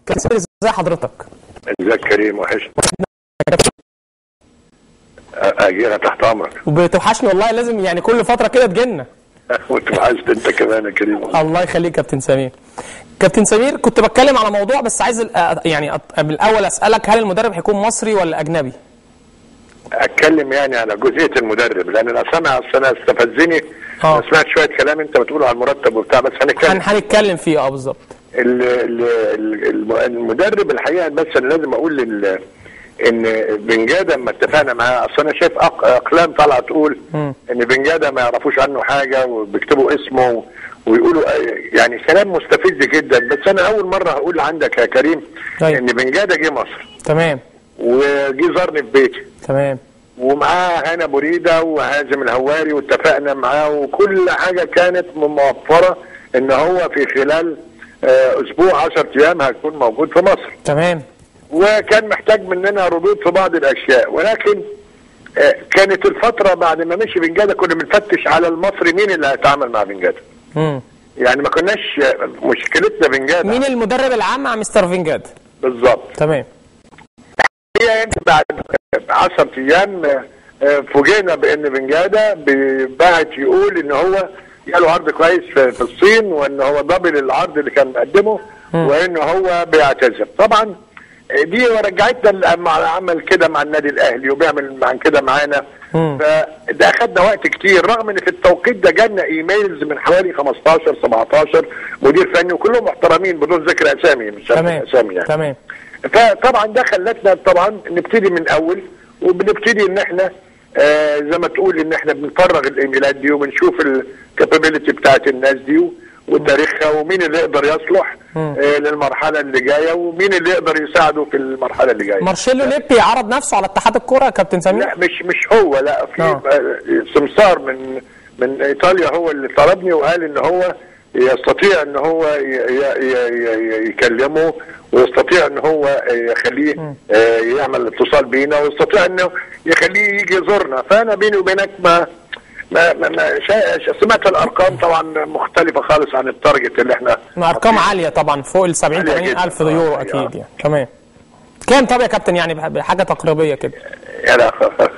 كابتن سمير ازي حضرتك؟ ازيك كريم وحشني اجينا تحت امرك وبتوحشني والله لازم يعني كل فتره كده تجينا وانت وحشت انت كمان يا كريم الله يخليك كابتن سمير كابتن سمير كنت بتكلم على موضوع بس عايز ال- يعني أط- من الاول اسالك هل المدرب هيكون مصري ولا اجنبي؟ اتكلم يعني على جزئيه المدرب لان انا سامع اصل انا استفزني آه. أنا سمعت شويه كلام انت بتقوله على المرتب وبتاع بس هن- هنتكلم هنتكلم فيه اه بالظبط ال- ال- ال- الم- المدرب الحقيقه بس انا لازم اقول لل ان بنجاده لما اتفقنا معاه اصل انا شايف أق- اقلام طالعه تقول مم. ان بنجاده ما يعرفوش عنه حاجه وبيكتبوا اسمه ويقولوا يعني كلام مستفز جدا بس انا اول مره هقول عندك يا كريم أيوة. ان بنجاده جه مصر تمام وجي زارني في بيتي تمام ومعاه هنا بريده وهازم الهواري واتفقنا معاه وكل حاجه كانت موفره ان هو في خلال آه، اسبوع 10 ايام هيكون موجود في مصر تمام وكان محتاج مننا ردود في بعض الاشياء ولكن آه، كانت الفتره بعد ما مشي بنجاده كنا بنفتش على المصري مين اللي هيتعامل مع بنجاده مم. يعني ما كناش آه، مشكلتنا بنجاده مين المدرب العام مع مستر فينجاد؟ بالظبط تمام هي يمكن بعد 10 ايام آه، فوجئنا بان بنجاده بعت يقول ان هو جاله عرض كويس في في الصين وان هو دبل العرض اللي كان مقدمه وان هو بيعتذر طبعا آه، دي رجعتنا لما عمل كده مع النادي الاهلي وبيعمل مع كده معانا مم. فده اخدنا وقت كتير رغم ان في التوقيت ده جالنا ايميلز من حوالي 15 17 مدير فني وكلهم محترمين بدون ذكر اسامي مش تمام اسامي يعني تمام فطبعا ده خلتنا طبعا نبتدي من اول وبنبتدي ان احنا آه زي ما تقول ان احنا بنفرغ الايميلات دي وبنشوف الكابابيلتي بتاعت الناس دي و- وتاريخها ومين اللي يقدر يصلح مم. آه للمرحله اللي جايه ومين اللي يقدر يساعده في المرحله اللي جايه مارشيلو ليبي عرض نفسه على اتحاد الكره يا كابتن سمير؟ لا مش مش هو لا في آه. آه، سمسار من من ايطاليا هو اللي طلبني وقال ان هو يستطيع ان هو ي- ي- ي- ي- يكلمه ويستطيع ان هو يخليه آه، يعمل اتصال بينا ويستطيع انه يخليه يجي يزورنا فانا بيني وبينك ما ما, ما, ما شا- سمعت الارقام طبعا مختلفه خالص عن التارجت اللي احنا ارقام عاليه طبعا فوق ال 70 عالية 80 جداً. الف آه، يورو آه. اكيد يعني تمام كام طب يا كابتن يعني بح- بحاجه تقريبيه كده يعني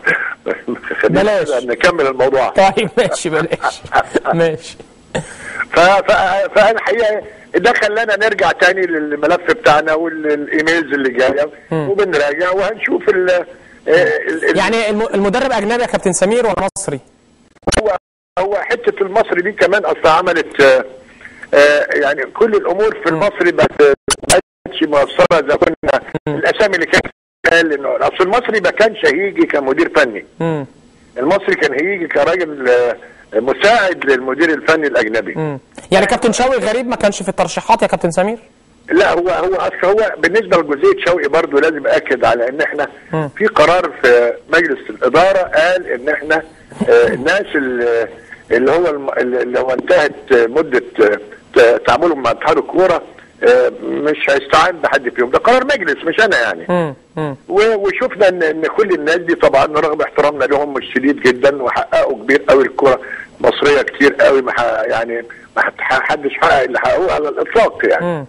خلينا بلاش. كده نكمل الموضوع طيب ماشي بلاش ماشي ف... ف... فانا الحقيقه ده خلانا نرجع تاني للملف بتاعنا والايميلز اللي جايه وبنراجع وهنشوف ال... ال... ال... يعني الم- المدرب اجنبي يا كابتن سمير ولا مصري؟ هو هو حته المصري دي كمان اصلا عملت آه، آه، يعني كل الامور في المصري بقت ما بقتش مؤثره زي كنا الاسامي اللي كانت قال انه اصل المصري ما كانش هيجي كمدير فني امم المصري كان هيجي كراجل آه، مساعد للمدير الفني الاجنبي امم يعني كابتن شوقي غريب ما كانش في الترشيحات يا كابتن سمير؟ لا هو هو اصل هو بالنسبه لجزئيه شوقي برضه لازم اكد على ان احنا مم. في قرار في مجلس الاداره قال ان احنا آه، الناس اللي اللي هو الم- اللي هو انتهت مده آه، ت- تعاملهم مع اتحاد الكوره آه، مش هيستعان بحد فيهم ده قرار مجلس مش انا يعني امم امم و- وشفنا ان ان كل الناس دي طبعا رغم احترامنا لهم مش شديد جدا وحققوا كبير قوي الكره المصريه كتير قوي ما ح- يعني ما حد- حدش حقق اللي حققوه على الاطلاق يعني امم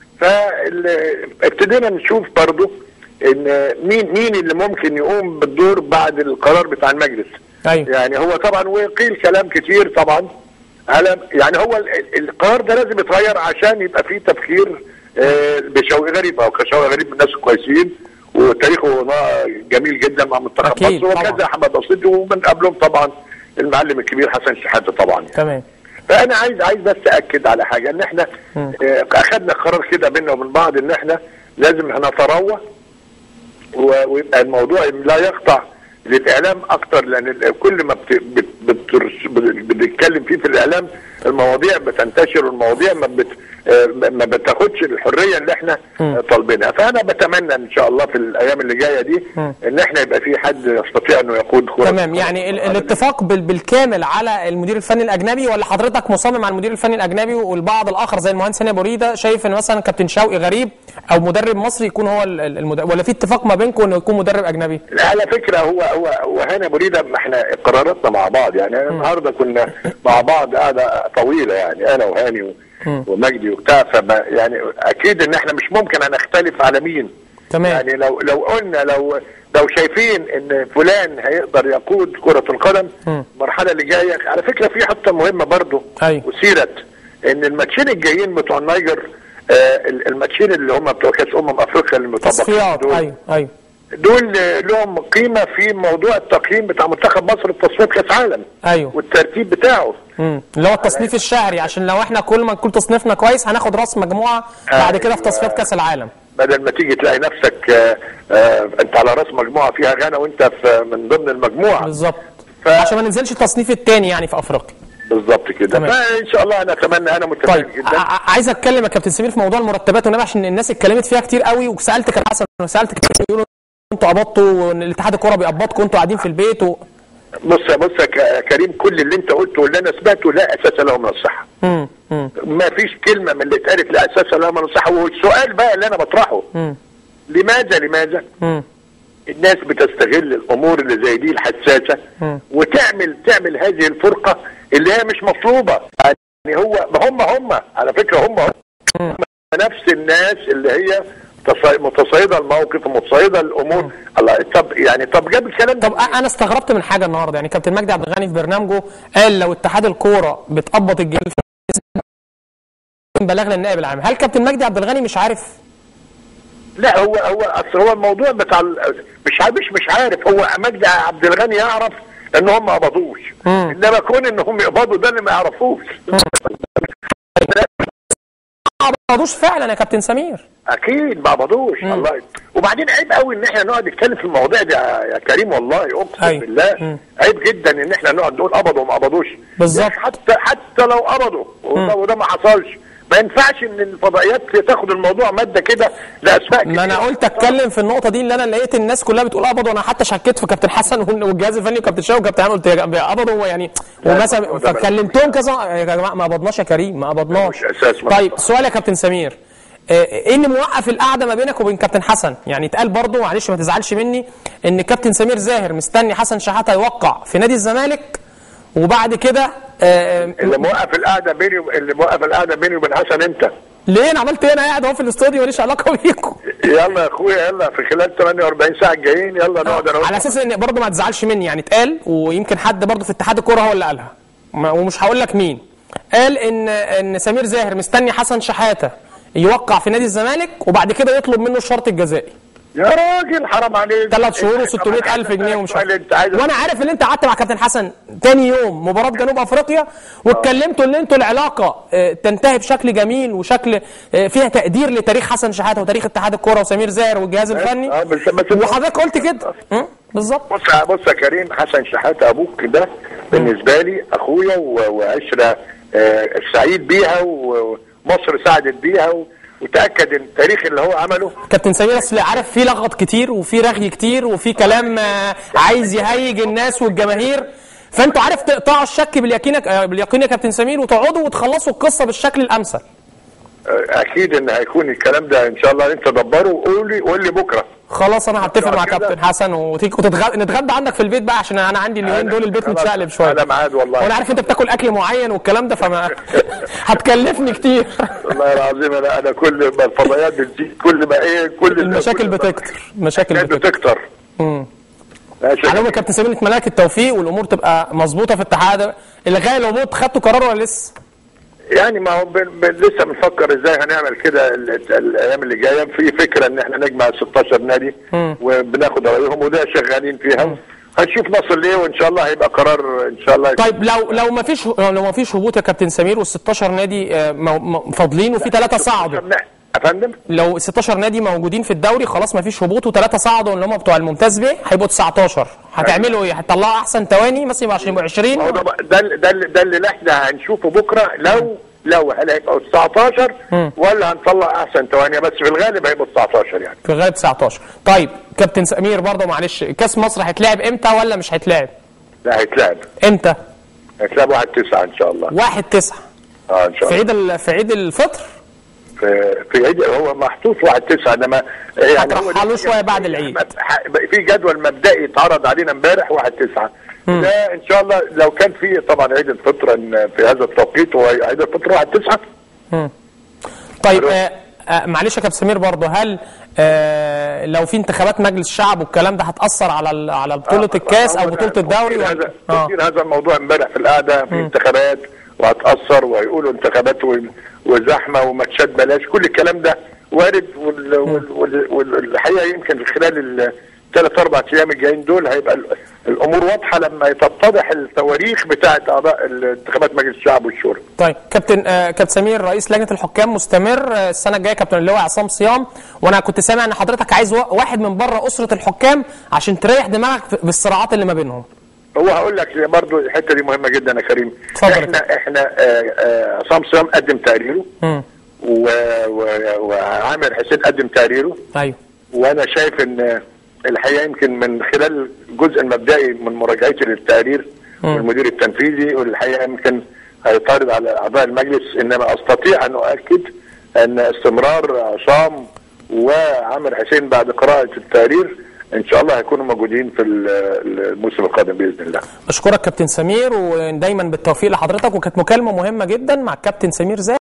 فابتدينا نشوف برضو ان مين مين اللي ممكن يقوم بالدور بعد القرار بتاع المجلس ايوه يعني هو طبعا وقيل كلام كتير طبعا على يعني هو ال- ال- القرار ده لازم يتغير عشان يبقى فيه تفكير آه، بشوقي غريب او كشوقي غريب من الناس الكويسين وتاريخه نا- جميل جدا مع منتخب أكيد مصر طبعاً. وكذا احمد رصيد ومن قبلهم طبعا المعلم الكبير حسن شحاته طبعا يعني. تمام فانا عايز عايز بس اكد على حاجه ان احنا آه، اخذنا قرار كده بينا وبين بعض ان احنا لازم نتروى و- ويبقى الموضوع لا يخضع للاعلام اكتر لان ال- كل ما بت- بت- بترش- بت- بنتكلم فيه في الاعلام المواضيع بتنتشر والمواضيع ما بت آه، ما بتاخدش الحريه اللي احنا آه، طالبينها فانا بتمنى ان شاء الله في الايام اللي جايه دي ان احنا يبقى في حد يستطيع انه يقود كره تمام يعني ال- الاتفاق بال- بالكامل على المدير الفني الاجنبي ولا حضرتك مصمم على المدير الفني الاجنبي والبعض الاخر زي المهندس هاني أبو ريده شايف ان مثلا كابتن شوقي غريب او مدرب مصري يكون هو ال- ال- المدرب ولا في اتفاق ما بينكم انه يكون مدرب اجنبي؟ لا على فكره هو هو هو هنا بريده ما احنا قراراتنا مع بعض يعني النهارده كنا مع بعض قاعده طويله يعني انا وهاني و- ومجدي وبتاع فما يعني اكيد ان احنا مش ممكن هنختلف على مين تمام يعني لو لو قلنا لو لو شايفين ان فلان هيقدر يقود كرة القدم المرحلة اللي جاية على فكرة في حتة مهمة برضو أيوة. وسيرت ان الماتشين الجايين بتوع النيجر آه الماتشين اللي هم بتوع كاس امم افريقيا المطبقين تصفيات دول ايوه ايوه دول لهم قيمة في موضوع التقييم بتاع منتخب مصر في تصفيات كاس عالم ايوه والترتيب بتاعه مم. اللي هو التصنيف الشهري عشان لو احنا كل ما نكون تصنيفنا كويس هناخد راس مجموعه بعد كده في تصفيات كاس العالم بدل ما تيجي تلاقي نفسك آه آه انت على راس مجموعه فيها غانا وانت في من ضمن المجموعه بالظبط ف- عشان ما ننزلش التصنيف الثاني يعني في افريقيا بالظبط كده تمام. فان شاء الله انا اتمنى انا متفائل طيب جدا ع- ع- عايز اتكلم يا كابتن سمير في موضوع المرتبات والنبي عشان الناس اتكلمت فيها كتير قوي وسالت كابتن حسن وسالت كتير بيقولوا انتوا قبضتوا وان الاتحاد الكوره بيقبضكم وانتوا قاعدين في البيت و... بص يا بص يا ك- كريم كل اللي انت قلته واللي انا سمعته لا اساس له من الصحه مم. مم. ما فيش كلمه من اللي اتقالت لا اساس لها من الصحه والسؤال بقى اللي انا بطرحه مم. لماذا لماذا مم. الناس بتستغل الامور اللي زي دي الحساسه مم. وتعمل تعمل هذه الفرقه اللي هي مش مطلوبه يعني هو ما هم هم على فكره هم هم نفس الناس اللي هي تص- متصيده الموقف ومتصيده الامور الله طب يعني طب جاب الكلام ده طب أ- انا استغربت من حاجه النهارده يعني كابتن مجدي عبد الغني في برنامجه قال لو اتحاد الكوره بتقبض الجنيه بلغنا النائب العام هل كابتن مجدي عبد الغني مش عارف لا هو هو اصل هو الموضوع بتاع ال- مش عارف مش مش عارف هو مجدي عبد الغني يعرف ان هم ما قبضوش انما كون انهم يقبضوا ده اللي ما يعرفوش ما قبضوش فعلا يا كابتن سمير اكيد ما قبضوش الله وبعدين عيب قوي ان احنا نقعد نتكلم في المواضيع دي يا يا كريم والله اقسم أيوة. بالله مم. عيب جدا ان احنا نقعد نقول قبضوا وما قبضوش بالظبط. يعني حتى حتى لو قبضوا وده, وده ما حصلش ما ينفعش ان الفضائيات تاخد الموضوع ماده كده لاسماء ما انا كتير. قلت اتكلم في النقطه دي اللي انا لقيت الناس كلها بتقول قبض وانا حتى شكيت في كابتن حسن والجهاز الفني وكابتن شاوي وكابتن عامر قلت يا جماعة قبضوا هو يعني ومثلا هو ده فكلمتهم كذا يا جماعه ما قبضناش يا كريم ما قبضناش مش أساس ما طيب قبضناش. سؤال يا كابتن سمير آه، ايه اللي موقف القعده ما بينك وبين كابتن حسن يعني اتقال برضه معلش ما تزعلش مني ان كابتن سمير زاهر مستني حسن شحاته يوقع في نادي الزمالك وبعد كده آه، اللي موقف القعده بيني وب- اللي موقف القعده بيني وبين حسن انت ليه انا عملت ايه انا قاعد اهو في الاستوديو ماليش علاقه بيكم يلا يا اخويا يلا في خلال 48 ساعه الجايين يلا نقعد انا على وأنت. اساس ان برضه ما تزعلش مني يعني اتقال ويمكن حد برضه في اتحاد الكوره هو اللي قالها ما- ومش هقول لك مين قال ان ان سمير زاهر مستني حسن شحاته يوقع في نادي الزمالك وبعد كده يطلب منه الشرط الجزائي يا راجل حرام عليك ثلاث شهور طب و600 الف جنيه ومش عارف انت عايز وانا عارف ان انت قعدت مع كابتن حسن تاني يوم مباراه جنوب افريقيا واتكلمتوا ان انتوا العلاقه آه، تنتهي بشكل جميل وشكل آه، فيها تقدير لتاريخ حسن شحاته وتاريخ اتحاد الكوره وسمير زاهر والجهاز الفني اه بس بس وحضرتك قلت كده م? بالظبط بص يا- بص يا كريم حسن شحاته ابوك ده بالنسبه لي اخويا و- وعشره آه، سعيد بيها و- ومصر سعدت بيها و- وتاكد ان التاريخ اللي هو عمله كابتن سمير اصل عارف في لغط كتير وفي رغي كتير وفي كلام آه، عايز يهيج الناس والجماهير فانتوا عارف تقطعوا الشك باليقين آه، باليقين يا كابتن سمير وتقعدوا وتخلصوا القصه بالشكل الامثل آه، اكيد ان هيكون الكلام ده ان شاء الله انت دبره وقول لي قول لي بكره خلاص انا هتفق مع كده. كابتن حسن وتيجي وتتغدى نتغدى عندك في البيت بقى عشان انا عندي اليومين دول البيت خلاص، متشقلب شويه على ميعاد والله. وانا عارف انت بتاكل اكل معين والكلام ده فما هتكلفني كتير والله العظيم انا انا كل ما الفضائيات بتزيد كل ما ايه كل المشاكل كل ما- بتكتر المشاكل كانت بتكتر بتكتر مم. ماشي. على العموم يا كابتن سمير نتمنى لك التوفيق والامور تبقى مظبوطه في الاتحاد الغايه الهبوط خدتوا قرار ولا لسه؟ يعني ما هو بن بن لسه بنفكر ازاي هنعمل كده ال- ال- الايام اللي جايه في فكره ان احنا نجمع 16 نادي وبناخد رايهم وده شغالين فيها هنشوف نصل ليه وان شاء الله هيبقى قرار ان شاء الله طيب لو لو ما فيش لو ما فيش هبوط يا كابتن سمير وال 16 نادي آه، مو- مو- فاضلين وفي ثلاثه صعدوا يا فندم لو 16 نادي موجودين في الدوري خلاص ما فيش هبوط وثلاثه صعدوا اللي هم بتوع الممتاز ب هيبقوا 19 هتعملوا ايه؟ هتطلعوا احسن تواني مثلا يبقى 20 هو 20 ده بقى- ده ال- ده ال- ده اللي احنا هنشوفه بكره لو لو هل هيبقوا 19 ولا هنطلع احسن ثواني بس في الغالب هيبقوا 19 يعني في الغالب 19 طيب كابتن سمير برضه معلش كاس مصر هيتلعب امتى ولا مش هيتلعب؟ لا هيتلعب امتى؟ هيتلعب 1 9 ان شاء الله 1 9 اه ان شاء في الله عيد ال- في عيد الفطر في في عيد هو محطوط 1 9 انما يعني هو هترحلوه شوية بعد العيد. في جدول مبدئي اتعرض علينا امبارح 1 9 ده ان شاء الله لو كان في طبعا عيد الفطر إن في هذا التوقيت هو عيد الفطر 1 9 طيب آه آه معلش يا كابتن سمير برضه هل آه لو في انتخابات مجلس الشعب والكلام ده هتاثر على ال- على بطوله الكاس او بطوله الدوري تفكير ولا هذا اه تفكير هذا الموضوع امبارح في القعده في انتخابات وهتاثر وهيقولوا انتخابات وال- وزحمه وماتشات بلاش كل الكلام ده وارد وال- وال- وال- والحقيقه يمكن في خلال الثلاث اربع ايام الجايين دول هيبقى ال- الامور واضحه لما تتضح التواريخ بتاعه اعضاء انتخابات مجلس الشعب والشورى طيب كابتن آه كابتن سمير رئيس لجنه الحكام مستمر آه السنه الجايه كابتن اللواء عصام صيام وانا كنت سامع ان حضرتك عايز وا- واحد من بره اسره الحكام عشان تريح دماغك في- بالصراعات اللي ما بينهم هو هقول لك برضو الحته دي مهمه جدا يا كريم اتفضل يا احنا احنا آه، آه، عصام صيام قدم تقريره مم. و- و- وعامر حسين قدم تقريره ايوه وانا شايف ان الحقيقه يمكن من خلال الجزء المبدئي من مراجعتي للتقرير والمدير التنفيذي والحقيقه يمكن هيطارد على اعضاء المجلس انما استطيع ان اؤكد ان استمرار عصام وعامر حسين بعد قراءه التقرير ان شاء الله هيكونوا موجودين في ال- الموسم القادم باذن الله بشكرك كابتن سمير ودايما بالتوفيق لحضرتك وكانت مكالمه مهمه جدا مع الكابتن سمير زاهد